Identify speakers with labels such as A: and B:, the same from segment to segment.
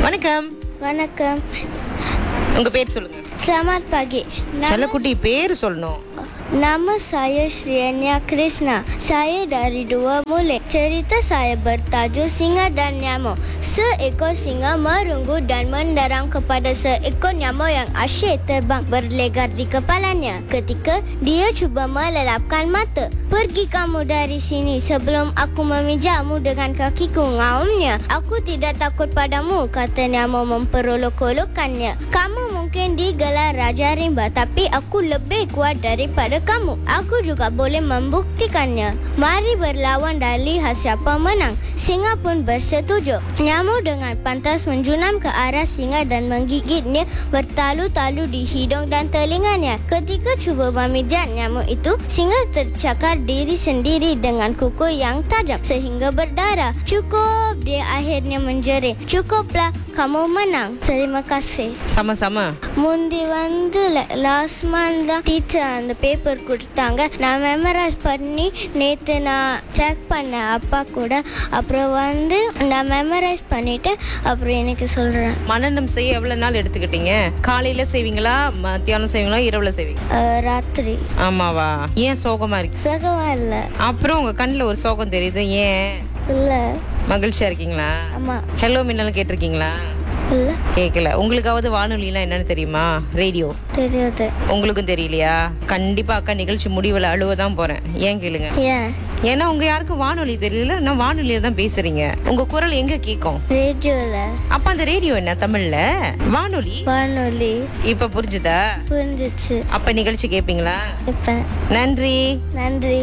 A: வணக்கம்
B: வணக்கம்
A: உங்க பேர் சொல்லுங்க
B: selamat pagi nama,
A: செல்லக்குட்டி பேர் சொல்லணும்
B: nama saya Shrianya Krishna saya dari dua mulik cerita saya bertajuk singa dan nyamuk seekor singa merunggu dan menderang kepada seekor nyamuk yang asyik terbang berlegar di kepalanya ketika dia cuba melelapkan mata pergi kamu dari sini sebelum aku memijakmu dengan kakiku ngaumnya aku tidak takut padamu kata nyamuk memperolok-olokkannya kamu mungkin digelar Raja Rimba tapi aku lebih kuat daripada kamu. Aku juga boleh membuktikannya. Mari berlawan dan lihat siapa menang. Singa pun bersetuju. Nyamuk dengan pantas menjunam ke arah singa dan menggigitnya bertalu-talu di hidung dan telinganya. Ketika cuba memijat nyamuk itu, singa tercakar diri sendiri dengan kuku yang tajam sehingga berdarah. Cukup, dia akhirnya menjerit. Cukuplah, kamu menang. Terima kasih.
A: sama-sama
B: முந்தி வந்து last month தான் teacher அந்த paper கொடுத்தாங்க நான் memorise பண்ணி நேற்று நான் check பண்ணேன் அப்பா கூட அப்புறம் வந்து நான் மெமரைஸ் பண்ணிவிட்டு அப்புறம் எனக்கு சொல்கிறேன்
A: மனநம் செய்ய எவ்வளவு நாள் எடுத்துக்கிட்டீங்க காலையில செய்வீங்களா மத்தியானம் செய்வீங்களா இரவுல செய்வீங்க
B: ராத்திரி
A: ஆமாவா ஏன் சோகமா இருக்கு
B: சுகமா இல்லை
A: அப்புறம் உங்க கண்ணுல ஒரு சோகம் தெரியுது ஏன்
B: இல்லை
A: மகிழ்ச்சியா இருக்கீங்களா
B: ஆமாம்
A: ஹலோ மின்னல் கேட்டிருக்கீங்களா
B: இல்லை
A: கேட்கல உங்களுக்காவது வானொலிலாம் என்னன்னு தெரியுமா ரேடியோ
B: தெரியாது
A: உங்களுக்கும் தெரியலையா கண்டிப்பா அக்கா நிகழ்ச்சி முடிவுல அழுவ தான் போறேன் ஏன் கேளுங்க
B: ஏன்
A: ஏன்னா உங்க யாருக்கும் வானொலி தெரியல நான் வானொலியில தான் பேசுறீங்க உங்க குரல் எங்க கேட்கும்
B: ரேடியோவில்
A: அப்ப அந்த ரேடியோ என்ன தமிழ்ல வானொலி
B: வானொலி
A: இப்ப புரிஞ்சுதா
B: புரிஞ்சிச்சு
A: அப்ப நிகழ்ச்சி கேப்பீங்களா
B: இப்போ
A: நன்றி
B: நன்றி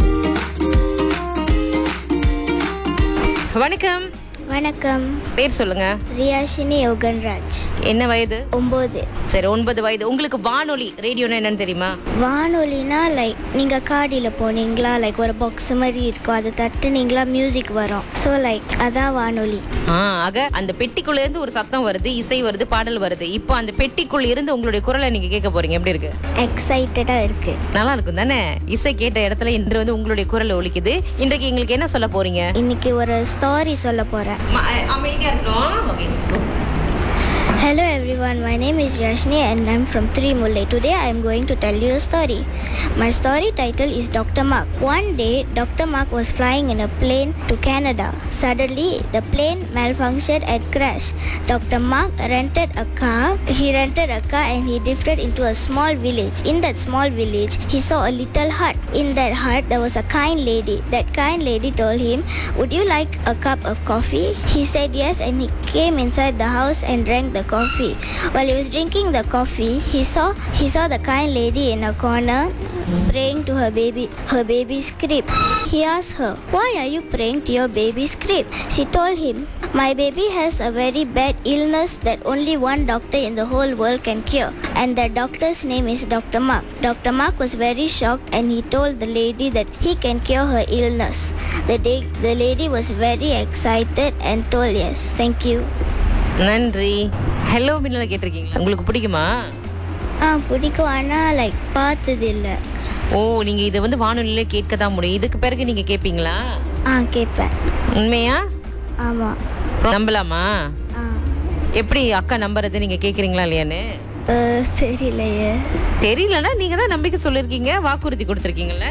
A: வணக்கம்
B: வணக்கம்
A: பேர் சொல்லுங்க
B: ரியாஷினி யோகன்ராஜ்
A: என்ன வயது
B: ஒம்பது
A: சரி ஒன்பது வயது உங்களுக்கு வானொலி ரேடியோனா என்னன்னு தெரியுமா
B: வானொலினா லைக் நீங்கள் காடியில் போனீங்களா லைக் ஒரு பாக்ஸ் மாதிரி இருக்கும் அதை தட்டுனீங்களா மியூசிக் வரும் ஸோ லைக் அதான் வானொலி
A: ஆ ஆக அந்த பெட்டிக்குள்ள இருந்து ஒரு சத்தம் வருது இசை வருது பாடல் வருது இப்போ அந்த பெட்டிக்குள்ள இருந்து உங்களுடைய குரலை நீங்க கேட்க போறீங்க எப்படி இருக்கு
B: எக்ஸைட்டடாக இருக்குது
A: நல்லா இருக்கும் தானே இசை கேட்ட இடத்துல இன்று வந்து உங்களுடைய குரல் ஒலிக்குது இன்றைக்கு எங்களுக்கு என்ன சொல்ல போறீங்க
B: இன்னைக்கு ஒரு ஸ்டாரி சொல்ல போகிறேன்
A: அமைதியா இருக்கணும் okay
B: Hello everyone, my name is Rashni and I'm from Trimulai. Today I am going to tell you a story. My story title is Dr. Mark. One day, Dr. Mark was flying in a plane to Canada. Suddenly, the plane malfunctioned and crashed. Dr. Mark rented a car. He rented a car and he drifted into a small village. In that small village, he saw a little hut. In that hut, there was a kind lady. That kind lady told him, Would you like a cup of coffee? He said yes and he came inside the house and drank the coffee. While he was drinking the coffee, he saw he saw the kind lady in a corner praying to her baby her baby's crib. He asked her, Why are you praying to your baby's crib? She told him, My baby has a very bad illness that only one doctor in the whole world can cure. And the doctor's name is Dr. Mark. Dr. Mark was very shocked and he told the lady that he can cure her illness. The, day, the lady was very excited and told yes. Thank you.
A: நன்றி hello மின்னல கேட்டிருக்கீங்களா உங்களுக்கு பிடிக்குமா
B: ஆ பிடிக்கும் ஆனால் like பார்த்தது இல்லை
A: ஓ நீங்க இதை வந்து வானொலியில கேட்க தான் முடியும் இதுக்கு பிறகு நீங்க கேட்பீங்களா
B: ஆ கேட்பேன்
A: உண்மையா
B: ஆமாம்
A: நம்பலாமா
B: ஆ
A: எப்படி அக்கா நம்புறது நீங்க கேக்குறீங்களா இல்லையான்னு
B: அஹ், தெரியலையே
A: தெரியலன்னா நீங்க தான் நம்பிக்கை சொல்லிருக்கீங்க வாக்குறுதி கொடுத்துருக்கீங்கல்ல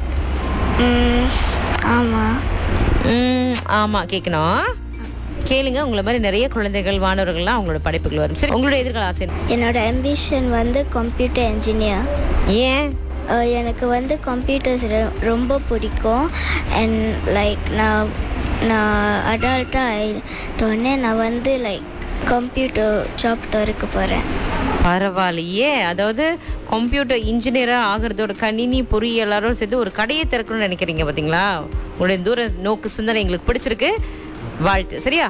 B: ம், ஆமாம்
A: ம், ஆமா கேட்கணும் கேளுங்க உங்களை மாதிரி நிறைய குழந்தைகள் மாணவர்கள்லாம் அவங்களோட படைப்புகள் வரும் சரி உங்களோட எதிர்கால ஆசை என்ன?
B: என்னோட அம்பிஷன் வந்து கம்ப்யூட்டர் இன்ஜினியர்
A: ஏன்
B: எனக்கு வந்து கம்ப்யூட்டர்ஸ் ரொம்ப பிடிக்கும் அண்ட் லைக் நான் நான் அடல்ட்டாக ஆகிட்டோன்னே நான் வந்து லைக் கம்ப்யூட்டர் ஷாப் திறக்க போகிறேன்
A: பரவாயில்லையே அதாவது கம்ப்யூட்டர் இன்ஜினியரா ஆகிறதோட கணினி பொறியியலாரும் சேர்த்து ஒரு கடையை திறக்கணும்னு நினைக்கிறீங்க பாத்தீங்களா உங்களுடைய தூர நோக்கு சிந்தனை எங்களுக்கு பிடிச்சிருக்கு வாழ்த்து சரியா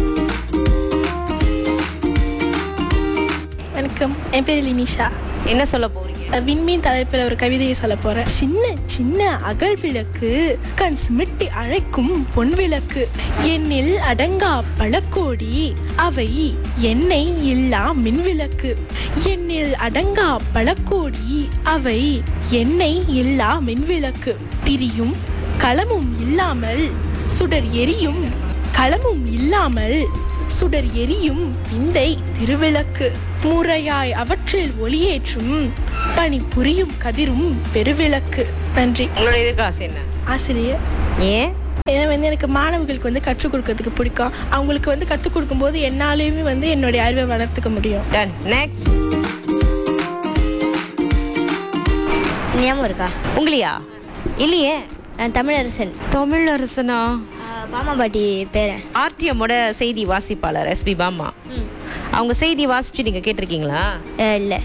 C: வணக்கம் என் பேர் லினிஷா
A: என்ன சொல்ல போறீங்க
C: விண்மீன் தலைப்பில் ஒரு கவிதையை சொல்ல போறேன் சின்ன சின்ன அகல் விளக்கு கண் சிமிட்டி அழைக்கும் பொன் விளக்கு எண்ணில் அடங்கா பழக்கோடி அவை எண்ணெய் இல்லா மின் விளக்கு எண்ணில் அடங்கா பழக்கோடி அவை எண்ணெய் இல்லா மின் விளக்கு திரியும் களமும் இல்லாமல் சுடர் எரியும் களமும் இல்லாமல் சுடர் எரியும் விந்தை திருவிளக்கு முறையாய் அவற்றில் ஒளியேற்றும் பணி புரியும் கதிரும் பெருவிளக்கு நன்றி
A: உங்களோட எதிர்காலம் என்ன
C: ஆசிரியர்
A: ஏன்
C: ஏன்னா வந்து எனக்கு மாணவர்களுக்கு வந்து கற்றுக் கொடுக்கறதுக்கு பிடிக்கும் அவங்களுக்கு வந்து கற்றுக் கொடுக்கும்போது என்னாலேயுமே வந்து என்னுடைய அறிவை வளர்த்துக்க முடியும்
A: டன் நெக்ஸ்ட்
B: ஞாபகம் இருக்கா
A: உங்களையா இல்லையே
B: நான் தமிழரசன்
A: தமிழரசனா
B: பாமா பாட்டி பேரன்
A: ஆர்டிஎம்மோட செய்தி வாசிப்பாளர் எஸ்பி பாமா அவங்க செய்தி வாசிச்சு நீங்க கேட்டிருக்கீங்களா
B: இல்லை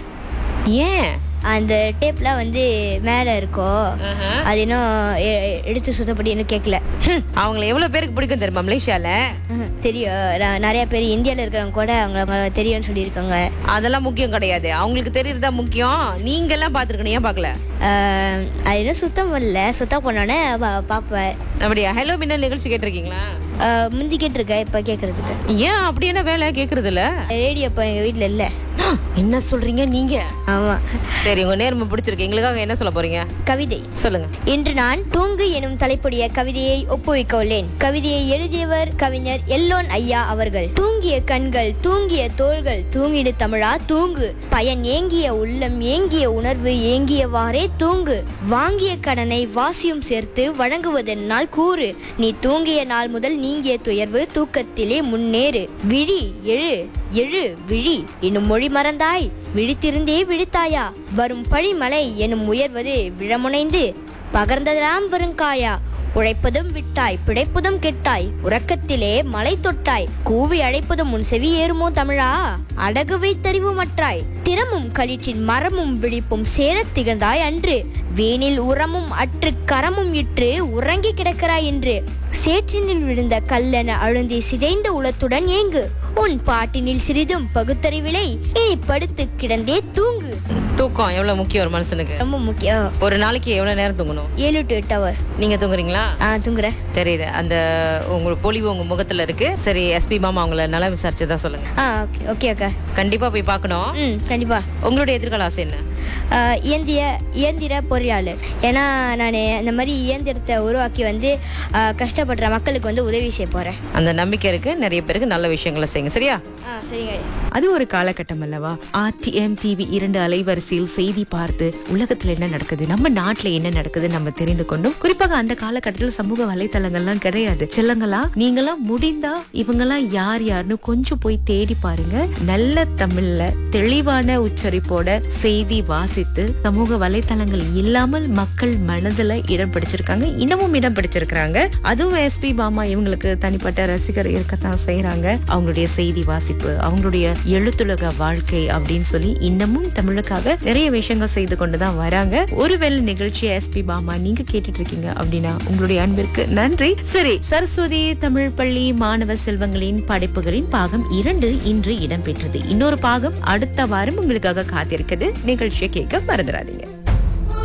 A: ஏன்
B: அந்த டேப்லாம் வந்து மேலே இருக்கும்
A: ஆஹா.
B: அது இன்னும் எ- எடுத்து சுத்தப்படி இன்னும் கேட்கல
A: ஹம், அவங்கள எவ்வளவு பேருக்கு பிடிக்கும் தெரியுமா மலேசியால
B: ம்ஹும். தெரியும் நான் நிறைய பேர் இந்தியாவில் இருக்கிறவங்க கூட அவங்க அவங்க தெரியும்னு சொல்லியிருக்காங்க
A: அதெல்லாம் முக்கியம் கிடையாது அவங்களுக்கு தெரியறதா முக்கியம் நீங்க எல்லாம் பாத்துருக்கணும் ஏன் பார்க்கல
B: ஆஹ், அது இன்னும் சுத்தம் பண்ணல சுத்தம் பண்ணோன்னே பா- பார்ப்பேன்
A: அப்படியா ஹலோ மின்னல் நிகழ்ச்சி கேட்டிருக்கீங்களா
B: ஆஹ், முந்தி கேட்டிருக்கேன் இப்போ கேட்கறதுக்கு
A: ஏன் அப்படி என்ன வேலை கேக்குறது இல்ல
B: ரேடியோ இப்போ எங்கள் வீட்டில் இல்லை
A: என்ன சொல்றீங்க நீங்க
B: ஆமாம்
A: சரி உங்க நேர்மை பிடிச்சிருக்கு எங்களுக்காக என்ன சொல்ல போறீங்க
B: கவிதை
A: சொல்லுங்க
B: இன்று நான் தூங்கு எனும் தலைப்புடைய கவிதையை ஒப்புவிக்க உள்ளேன் கவிதையை எழுதியவர் கவிஞர் எல்லோன் ஐயா அவர்கள் தூங்கிய கண்கள் தூங்கிய தோள்கள் தூங்கிடு தமிழா தூங்கு பயன் ஏங்கிய உள்ளம் ஏங்கிய உணர்வு ஏங்கியவாறே தூங்கு வாங்கிய கடனை வாசியும் சேர்த்து வழங்குவதென்னால் கூறு நீ தூங்கிய நாள் முதல் நீங்கிய துயர்வு தூக்கத்திலே முன்னேறு விழி எழு எழு விழி என்னும் மொழி மறந்தாய் விழித்திருந்தே விழித்தாயா வரும் பழிமலை எனும் உயர்வது விழமுனைந்து பகர்ந்ததெல்லாம் வருங்காயா உழைப்பதும் விட்டாய் பிழைப்பதும் கெட்டாய் உறக்கத்திலே மலை தொட்டாய் கூவி அழைப்பதும் உன் செவி ஏறுமோ தமிழா அடகு வைத்தறிவு மற்றாய் திறமும் களிற்றின் மரமும் விழிப்பும் சேரத் திகழ்ந்தாய் அன்று வேனில் உரமும் அற்று கரமும் இற்று உறங்கி கிடக்கிறாய் என்று சேற்றினில் விழுந்த கல்லென அழுந்தி சிதைந்த உளத்துடன் ஏங்கு உன் பாட்டினில் சிறிதும் பகுத்தறிவிலை இனி படுத்து கிடந்தே தூங்கு
A: தூக்கம் எவ்வளவு முக்கியம் ஒரு மனுஷனுக்கு
B: ரொம்ப முக்கியம்
A: ஒரு நாளைக்கு எவ்வளவு நேரம் தூங்கணும்
B: ஏழு டு எட்டு அவர்
A: நீங்க தூங்குறீங்களா
B: ஆ தூங்குறேன்
A: தெரியுது அந்த உங்க பொலிவு உங்க முகத்துல இருக்கு சரி எஸ்பி மாமா அவங்கள நல்லா விசாரிச்சதா சொல்லுங்க
B: ஆ ஓகே ஓகே அக்கா
A: கண்டிப்பா போய் பார்க்கணும்
B: ம் கண்டிப்பா
A: உங்களுடைய எதிர்கால ஆசை என்ன
B: ஆ, இயந்திர இயந்திர பொறியாளர் ஏன்னா நான் இந்த மாதிரி இயந்திரத்தை உருவாக்கி வந்து ஆ, கஷ்டப்படுற மக்களுக்கு வந்து உதவி செய்ய போகிறேன்
A: அந்த நம்பிக்கை இருக்கு நிறைய பேருக்கு நல்ல விஷயங்களை செய்யுங்க சரியா
B: ஆ சரிங்க
A: அது ஒரு காலகட்டம் அல்லவா ஆர்டிஎம் டிவி இரண்டு அலைவரிசையில் செய்தி பார்த்து உலகத்துல என்ன நடக்குது நம்ம நாட்டுல என்ன நடக்குது நம்ம தெரிந்து கொண்டும் குறிப்பாக அந்த காலகட்டத்தில் சமூக வலைத்தளங்கள்லாம் கிடையாது செல்லங்களா நீங்களாம் முடிந்தா இவங்கெல்லாம் யார் யாருன்னு கொஞ்சம் போய் தேடி பாருங்க நல்ல தமிழ்ல தெளிவான உச்சரிப்போட செய்தி வாசித்து சமூக வலைத்தளங்கள் இல்லாமல் மக்கள் மனதுல இடம் பிடிச்சிருக்காங்க இன்னமும் இடம் பிடிச்சிருக்காங்க அதுவும் எஸ்பி பாமா இவங்களுக்கு தனிப்பட்ட ரசிகர் இருக்கத்தான் செய்யறாங்க அவங்களுடைய செய்தி வாசிப்பு அவங்களுடைய எழுத்துலக வாழ்க்கை அப்படின்னு சொல்லி இன்னமும் தமிழுக்காக நிறைய விஷயங்கள் செய்து கொண்டுதான் வராங்க ஒருவேளை நிகழ்ச்சியை எஸ்பி பாமா நீங்க கேட்டுட்டு இருக்கீங்க அப்படின்னா உங்களுடைய அன்பிற்கு நன்றி சரி சரஸ்வதி தமிழ் பள்ளி மாணவ செல்வங்களின் படைப்புகளின் பாகம் இரண்டு இன்று இடம்பெற்றது இன்னொரு பாகம் அடுத்த வாரம் உங்களுக்காக காத்திருக்குது நிகழ்ச்சியை கேட்க மறந்துடாதீங்க